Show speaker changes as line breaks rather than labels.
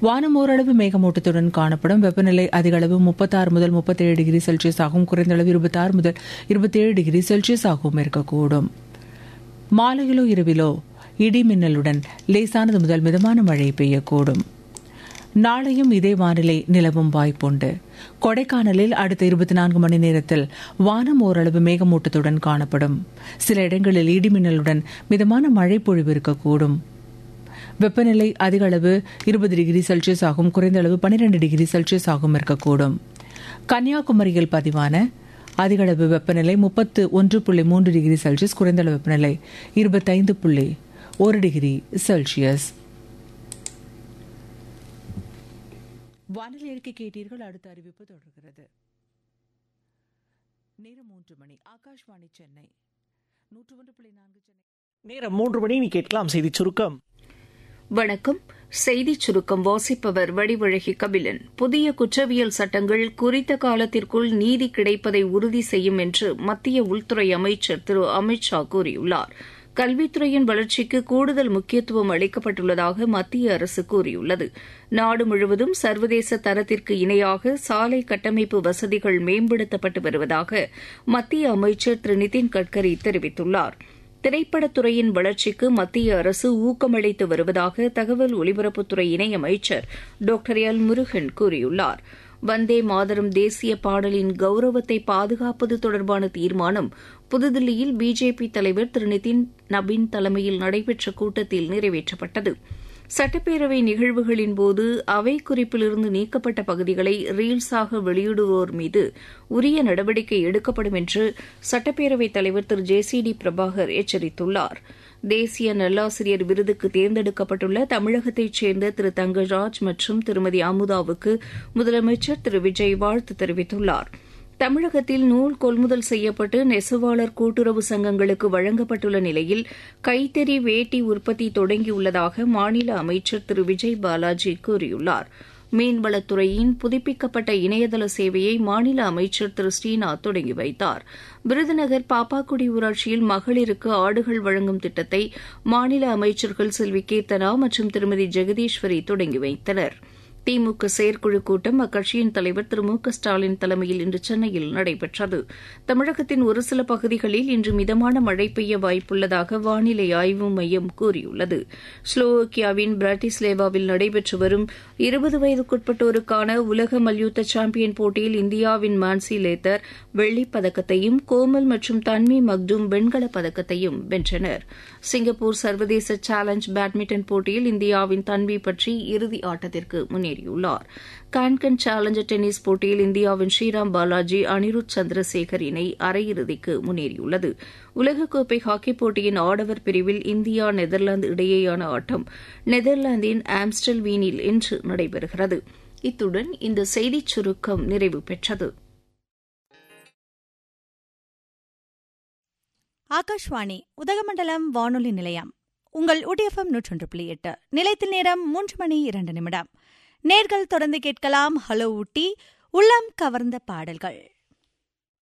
வானம் ஓரளவு மேகமூட்டத்துடன் காணப்படும் வெப்பநிலை அதிகளவு முப்பத்தாறு முதல் முப்பத்தேழு டிகிரி செல்சியஸ் ஆகும் குறைந்தளவு இருபத்தாறு முதல் இருபத்தேழு டிகிரி செல்சியஸ் ஆகவும் இருக்கக்கூடும் மாலையிலோ இரவிலோ இடி மின்னலுடன் லேசானது முதல் மிதமான மழை பெய்யக்கூடும் நாளையும் இதே வானிலை நிலவும் வாய்ப்புண்டு கொடைக்கானலில் அடுத்த இருபத்தி நான்கு மணி நேரத்தில் வானம் ஓரளவு மேகமூட்டத்துடன் காணப்படும் சில இடங்களில் இடிமின்னலுடன் மிதமான மழை பொழிவு இருக்கக்கூடும் வெப்பநிலை அதிக அளவு இருபது டிகிரி செல்சியஸ் ஆகும் குறைந்த அளவு பனிரெண்டு டிகிரி செல்சியஸ் ஆகும் இருக்கக்கூடும் கன்னியாகுமரியில் பதிவான அதிக அளவு வெப்பநிலை முப்பத்து ஒன்று புள்ளி மூன்று டிகிரி செல்சியஸ் குறைந்த அளவு வெப்பநிலை இருபத்தைந்து புள்ளி ஒரு டிகிரி செல்சியஸ் வானிலை அறிக்கை கேட்டீர்கள் அடுத்த அறிவிப்பு தொடர்கிறது நேரம் மூன்று மணி ஆகாஷ்வாணி சென்னை நூற்று ஒன்று புள்ளி நான்கு சென்னை
நேரம் மூன்று மணி நீ கேட்கலாம் செய்தி சுருக்கம்
வணக்கம் செய்திச் சுருக்கம் வாசிப்பவர் வடிவழகி கபிலன் புதிய குற்றவியல் சட்டங்கள் குறித்த காலத்திற்குள் நீதி கிடைப்பதை உறுதி செய்யும் என்று மத்திய உள்துறை அமைச்சர் திரு அமித் ஷா கூறியுள்ளார் கல்வித்துறையின் வளர்ச்சிக்கு கூடுதல் முக்கியத்துவம் அளிக்கப்பட்டுள்ளதாக மத்திய அரசு கூறியுள்ளது நாடு முழுவதும் சர்வதேச தரத்திற்கு இணையாக சாலை கட்டமைப்பு வசதிகள் மேம்படுத்தப்பட்டு வருவதாக மத்திய அமைச்சர் திரு நிதின் கட்கரி தெரிவித்துள்ளாா் திரைப்படத்துறையின் வளர்ச்சிக்கு மத்திய அரசு ஊக்கமளித்து வருவதாக தகவல் ஒலிபரப்புத்துறை இணையமைச்சர் டாக்டர் எல் முருகன் கூறியுள்ளார் வந்தே மாதரம் தேசிய பாடலின் கௌரவத்தை பாதுகாப்பது தொடர்பான தீர்மானம் புதுதில்லியில் பிஜேபி தலைவர் திரு நிதின் நபின் தலைமையில் நடைபெற்ற கூட்டத்தில் நிறைவேற்றப்பட்டது சட்டப்பேரவை நிகழ்வுகளின் போது அவை குறிப்பிலிருந்து நீக்கப்பட்ட பகுதிகளை ரீல்ஸாக வெளியிடுவோர் மீது உரிய நடவடிக்கை எடுக்கப்படும் என்று சட்டப்பேரவைத் தலைவர் Thiru J C D Prabhakar எச்சரித்துள்ளார் தேசிய நல்லாசிரியர் விருதுக்கு தேர்ந்தெடுக்கப்பட்டுள்ள தமிழகத்தைச் சேர்ந்த திரு தங்கராஜ் மற்றும் திருமதி அமுதாவுக்கு முதலமைச்சர் திரு விஜய் வாழ்த்து தெரிவித்துள்ளாா் தமிழகத்தில் நூல் கொள்முதல் செய்யப்பட்டு நெசவாளர் கூட்டுறவு சங்கங்களுக்கு வழங்கப்பட்டுள்ள நிலையில் கைத்தறி வேட்டி உற்பத்தி தொடங்கியுள்ளதாக மாநில அமைச்சர் திரு விஜய் பாலாஜி கூறியுள்ளார் மீன்வளத்துறையின் புதுப்பிக்கப்பட்ட இணையதள சேவையை மாநில அமைச்சர் திரு ஸ்ரீநாத் தொடங்கி வைத்தார் விருதுநகர் பாப்பாக்குடி ஊராட்சியில் மகளிருக்கு ஆடுகள் வழங்கும் திட்டத்தை மாநில அமைச்சர்கள் செல்வி கீர்த்தனா மற்றும் திருமதி ஜெகதீஸ்வரி தொடங்கி வைத்தனா் திமுக செயற்குழு கூட்டம் அக்கட்சியின் தலைவர் திரு மு க ஸ்டாலின் தலைமையில் இன்று சென்னையில் நடைபெற்றது தமிழகத்தின் ஒரு சில பகுதிகளில் இன்று மிதமான மழை பெய்ய வாய்ப்புள்ளதாக வானிலை ஆய்வு மையம் கூறியுள்ளது ஸ்லோவோக்கியாவின் பிராட்டிஸ்லேவாவில் நடைபெற்று வரும் இருபது வயதுக்குட்பட்டோருக்கான உலக மல்யுத்த சாம்பியன் போட்டியில் இந்தியாவின் மான்சி லேத்தர் வெள்ளிப் பதக்கத்தையும் கோமல் மற்றும் தன்வி மக்டும் வெண்கலப் பதக்கத்தையும் வென்றனர் சிங்கப்பூர் சர்வதேச சேலஞ்ச் பேட்மிண்டன் போட்டியில் இந்தியாவின் தன்வி பற்றி இறுதி ஆட்டத்திற்கு முன்னேறி முன்னேறியுள்ளார் கான்கன் சேலஞ்சர் டென்னிஸ் போட்டியில் இந்தியாவின் ஸ்ரீராம் பாலாஜி அனிருத் சந்திரசேகர் இணை அரையிறுதிக்கு முன்னேறியுள்ளது உலகக்கோப்பை ஹாக்கிப் போட்டியின் ஆடவர் பிரிவில் இந்தியா நெதர்லாந்து இடையேயான ஆட்டம் நெதர்லாந்தின் ஆம்ஸ்டல் வீனில் இன்று நடைபெறுகிறது இத்துடன் இந்த செய்திச் சுருக்கம் நிறைவு பெற்றது
ஆகாஷ்வாணி உதகமண்டலம் வானொலி நிலையம் உங்கள் உடிஎஃப்எம் நூற்றொன்று புள்ளி எட்டு நிலையத்தில் நேரம் மூன்று மணி இரண்டு நிமிடம் நேர்கள் தொடர்ந்து கேட்கலாம் ஹலோ ஊட்டி உள்ளம் கவர்ந்த பாடல்கள்